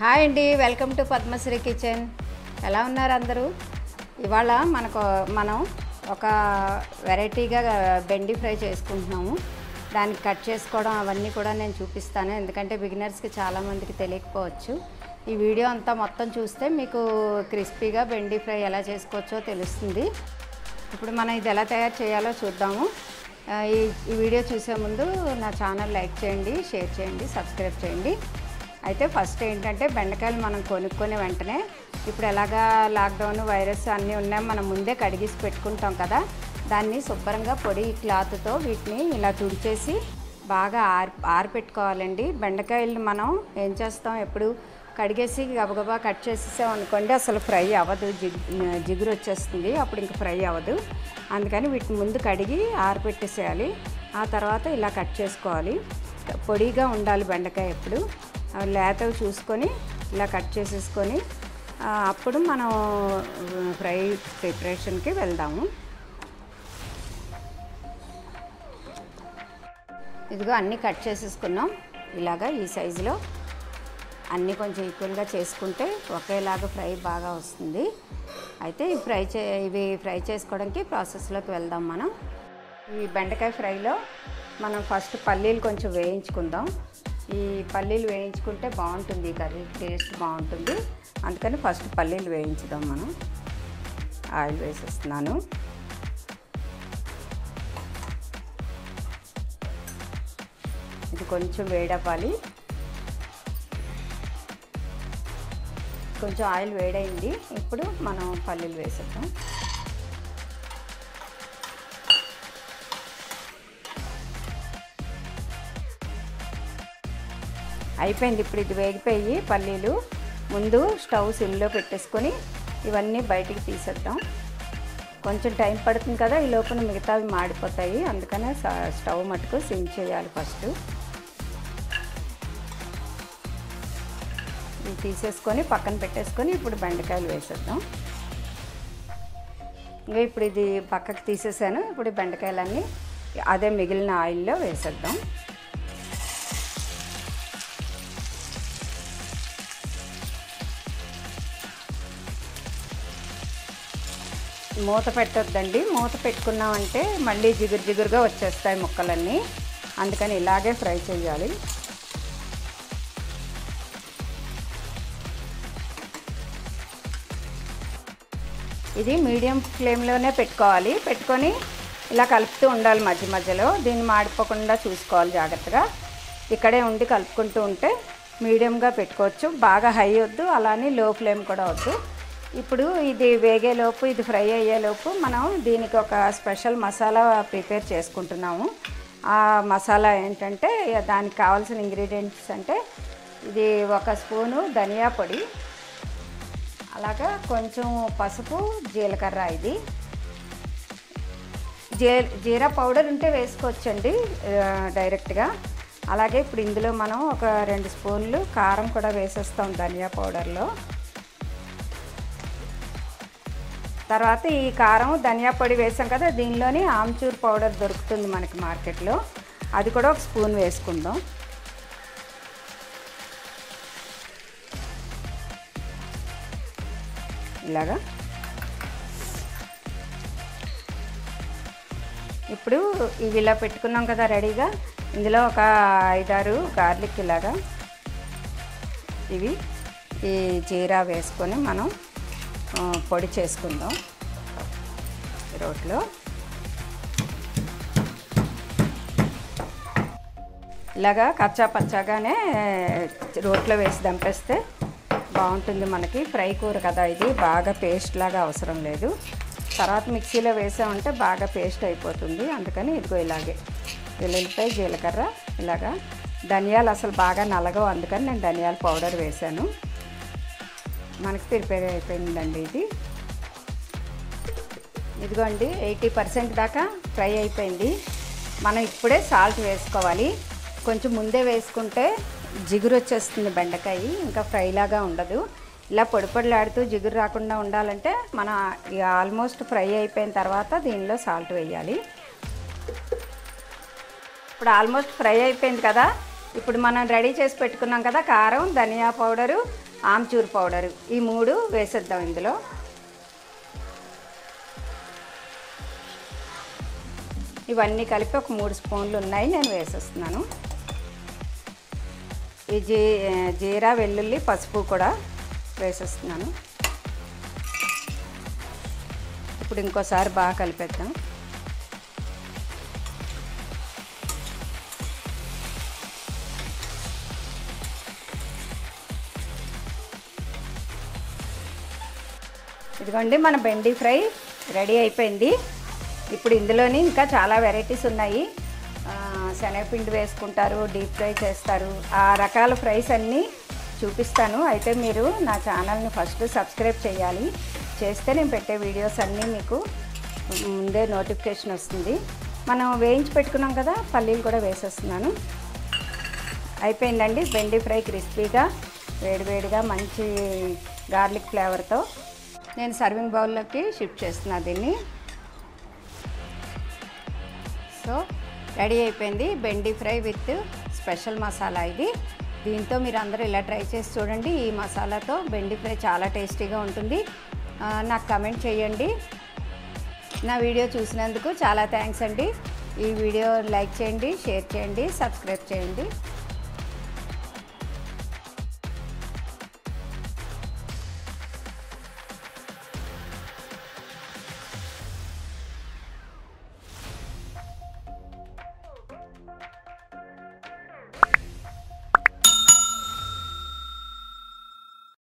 hi అండి welcome to Padmashri kitchen ఎలా ఉన్నారు అందరూ ఇవాళ మనకు మనం ఒక వెరైటీగా బెండి ఫ్రై చేసుకుంటున్నాము దానికి కట్ చేసుకోవడం అవన్నీ కూడా నేను చూపిస్తాను ఎందుకంటే బిగినర్స్కి చాలామందికి తెలియకపోవచ్చు ఈ వీడియో అంతా మొత్తం చూస్తే మీకు క్రిస్పీగా బెండి ఫ్రై ఎలా చేసుకోవచ్చో తెలుస్తుంది ఇప్పుడు మనం ఇది ఎలా తయారు చేయాలో చూద్దాము ఆ, ఈ ఈ వీడియో చూసే ముందు నా ఛానల్ లైక్ చేయండి షేర్ చేయండి సబ్స్క్రైబ్ చేయండి అయితే ఫస్ట్ ఏంటంటే బెండకాయలు మనం కొనుక్కొని వెంటనే ఇప్పుడు ఎలాగా లాక్డౌన్ వైరస్ అన్నీ ఉన్నాయి మనం ముందే కడిగేసి పెట్టుకుంటాం కదా దాన్ని శుభ్రంగా పొడి క్లాత్తో వీటిని ఇలా తుడిచేసి బాగా ఆరి ఆరిపెట్టుకోవాలండి బెండకాయలు మనం ఏం చేస్తాం ఎప్పుడు కడిగేసి గబగబా కట్ చేసేసాం అనుకోండి అసలు ఫ్రై అవ్వదు జిగ్ జిగురు వచ్చేస్తుంది అప్పుడు ఇంక ఫ్రై అవ్వదు అందుకని వీటిని ముందు కడిగి ఆరిపెట్టేసేయాలి ఆ తర్వాత ఇలా కట్ చేసుకోవాలి పొడిగా ఉండాలి బెండకాయ ఎప్పుడు ఆ లేతవి చూసుకొని ఇలా కట్ చేసేసుకొని ఆ, అప్పుడు మనం ఫ్రై ప్రిపరేషన్కి వెళ్దాము ఇదిగో అన్నీ కట్ చేసేసుకున్నాం ఇలాగా ఈ సైజులో అన్నీ కొంచెం ఈక్వల్గా చేసుకుంటే ఒకేలాగా ఫ్రై బాగా వస్తుంది అయితే ఈ ఫ్రై చే ఇవి ఫ్రై చేసుకోవడానికి ప్రాసెస్లోకి వెళ్దాం మనం ఈ బెండకాయ ఫ్రైలో మనం ఫస్ట్ పల్లీలు కొంచెం వేయించుకుందాం ఈ పల్లీలు వేయించుకుంటే బాగుంటుంది ఈ కర్రీ టేస్ట్ బాగుంటుంది అందుకని ఫస్ట్ పల్లీలు వేయించుదాం మనం ఆయిల్ వేసేస్తున్నాను ఇది కొంచెం వేడవ్వాలి కొంచెం ఆయిల్ వేడైంది ఇప్పుడు మనం పల్లీలు వేసేద్దాం అయిపోయింది ఇప్పుడు ఇది వేగిపోయి పల్లీలు ముందు స్టవ్ సిమ్లో పెట్టేసుకొని ఇవన్నీ బయటికి తీసేద్దాం కొంచెం టైం పడుతుంది కదా ఈ లోపల మిగతావి మాడిపోతాయి అందుకనే స- స్టవ్ మటుకు సిమ్ చేయాలి ఫస్ట్ ఇవి తీసేసుకొని పక్కన పెట్టేసుకొని ఇప్పుడు బెండకాయలు వేసేద్దాం ఇంకా ఇప్పుడు ఇది పక్కకు తీసేసాను ఇప్పుడు ఈ బెండకాయలన్నీ అదే మిగిలిన ఆయిల్లో వేసేద్దాం మూత పెట్టొద్దండి మూత పెట్టుకున్నామంటే మళ్ళీ జిగురు జిగురుగా వచ్చేస్తాయి ముక్కలన్నీ అందుకని ఇలాగే ఫ్రై చేయాలి ఇది మీడియం ఫ్లేమ్లోనే పెట్టుకోవాలి పెట్టుకొని ఇలా కలుపుతూ ఉండాలి మధ్య మధ్యలో దీన్ని మాడిపోకుండా చూసుకోవాలి జాగ్రత్తగా ఇక్కడే ఉండి కలుపుకుంటూ ఉంటే మీడియంగా పెట్టుకోవచ్చు బాగా హై వద్దు అలానే లో ఫ్లేమ్ కూడా వద్దు ఇప్పుడు ఇది వేగేలోపు ఇది ఫ్రై అయ్యేలోపు మనం దీనికి ఒక స్పెషల్ మసాలా ప్రిపేర్ చేసుకుంటున్నాము ఆ మసాలా ఏంటంటే దానికి కావాల్సిన ఇంగ్రీడియంట్స్ అంటే ఇది ఒక స్పూను ధనియా పొడి అలాగా కొంచెం పసుపు జీలకర్ర ఇది జీ జీరా పౌడర్ ఉంటే వేసుకోవచ్చండి ఆ, డైరెక్ట్గా అలాగే ఇప్పుడు ఇందులో మనం ఒక రెండు స్పూన్లు కారం కూడా వేసేస్తాం ధనియా పౌడర్లో తర్వాత ఈ కారం ధనియా పొడి వేసాం కదా దీనిలోని ఆమ్చూర్ పౌడర్ దొరుకుతుంది మనకి మార్కెట్లో అది కూడా ఒక స్పూన్ వేసుకుందాం ఇలాగా ఇప్పుడు ఇవి ఇలా పెట్టుకున్నాం కదా రెడీగా ఇందులో ఒక ఐదారు గార్లిక్ ఇలాగా ఇవి ఈ జీరా వేసుకొని మనం ఆ, పొడి చేసుకుందాం ఈ రోట్లో ఇలాగా కచ్చా పచ్చాగానే రోట్లో వేసి దంపేస్తే బాగుంటుంది మనకి ఫ్రై కూర కదా ఇది బాగా పేస్ట్ లాగా అవసరం లేదు తర్వాత మిక్సీలో వేసామంటే బాగా పేస్ట్ అయిపోతుంది అందుకని ఇదిగో ఇలాగే వెల్లుల్లిపాయ జీలకర్ర ఇలాగా ధనియాలు అసలు బాగా నలగవు అందుకని నేను ధనియాల పౌడర్ వేశాను మనకి ప్రిపేర్ అయిపోయిందండి ఇది ఇదిగోండి ఎయిటీ పర్సెంట్ దాకా ఫ్రై అయిపోయింది మనం ఇప్పుడే సాల్ట్ వేసుకోవాలి కొంచెం ముందే వేసుకుంటే జిగురు వచ్చేస్తుంది బెండకాయ ఇంకా ఫ్రై లాగా ఉండదు ఇలా పొడి పొడిలాడుతూ జిగురు రాకుండా ఉండాలంటే మన ఇక ఆల్మోస్ట్ ఫ్రై అయిపోయిన తర్వాత దీనిలో సాల్ట్ వేయాలి ఇప్పుడు ఆల్మోస్ట్ ఫ్రై అయిపోయింది కదా ఇప్పుడు మనం రెడీ చేసి పెట్టుకున్నాం కదా కారం ధనియా పౌడరు ఆమ్చూర్ పౌడర్ ఈ మూడు వేసేద్దాం ఇందులో ఇవన్నీ కలిపి ఒక మూడు స్పూన్లు ఉన్నాయి నేను వేసేస్తున్నాను ఈ జీ జీరా వెల్లుల్లి పసుపు కూడా వేసేస్తున్నాను ఇప్పుడు ఇంకోసారి బాగా కలిపేద్దాం ఇదిగోండి మన బెండి ఫ్రై రెడీ అయిపోయింది ఇప్పుడు ఇందులోని ఇంకా చాలా వెరైటీస్ ఉన్నాయి ఆ, శనగపిండి వేసుకుంటారు డీప్ ఫ్రై చేస్తారు ఆ రకాల ఫ్రైస్ అన్నీ చూపిస్తాను అయితే మీరు నా ఛానల్ని ఫస్ట్ సబ్స్క్రైబ్ చేయాలి చేస్తే నేను పెట్టే వీడియోస్ అన్నీ మీకు ముందే నోటిఫికేషన్ వస్తుంది మనం వేయించి పెట్టుకున్నాం కదా పల్లీలు కూడా వేసేస్తున్నాను అయిపోయిందండి బెండి ఫ్రై క్రిస్పీగా వేడివేడిగా మంచి గార్లిక్ ఫ్లేవర్తో నేను సర్వింగ్ బౌల్లోకి షిఫ్ట్ చేస్తున్నా దీన్ని సో రెడీ అయిపోయింది bendi fry with special masala ఇది దీంతో మీరు అందరూ ఇలా ట్రై చేసి చూడండి ఈ మసాలాతో బెండి ఫ్రై చాలా టేస్టీగా ఉంటుంది ఆ, నాకు కమెంట్ చేయండి నా వీడియో చూసినందుకు చాలా థ్యాంక్స్ అండి ఈ వీడియో లైక్ చేయండి షేర్ చేయండి సబ్స్క్రైబ్ చేయండి